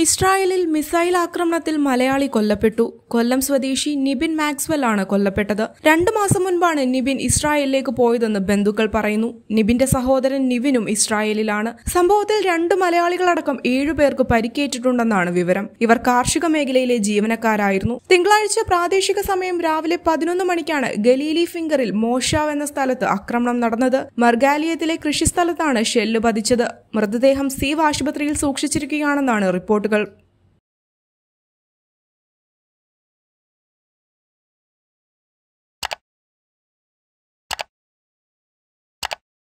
ഇസ്രായേലിൽ മിസൈൽ ആക്രമണത്തിൽ മലയാളി കൊല്ലപ്പെട്ടു കൊല്ലം സ്വദേശി നിബിൻ മാക്സ്വെൽ ആണ് കൊല്ലപ്പെട്ടത് രണ്ടു മാസം മുൻപാണ് നിബിൻ ഇസ്രായേലിലേക്ക് പോയതെന്ന് ബന്ധുക്കൾ പറയുന്നു നിബിന്റെ സഹോദരൻ നിവിനും ഇസ്രായേലിലാണ് സംഭവത്തിൽ രണ്ട് മലയാളികളടക്കം ഏഴുപേർക്ക് പരിക്കേറ്റിട്ടുണ്ടെന്നാണ് വിവരം ഇവർ കാർഷിക മേഖലയിലെ ജീവനക്കാരായിരുന്നു തിങ്കളാഴ്ച പ്രാദേശിക സമയം രാവിലെ പതിനൊന്ന് മണിക്കാണ് ഗലീലി ഫിംഗറിൽ മോഷാവ് എന്ന സ്ഥലത്ത് ആക്രമണം നടന്നത് മർഗാലിയത്തിലെ കൃഷിസ്ഥലത്താണ് ഷെല്ല് പതിച്ചത് മൃതദേഹം സീവ് ആശുപത്രിയിൽ സൂക്ഷിച്ചിരിക്കുകയാണെന്നാണ് റിപ്പോർട്ടുകൾ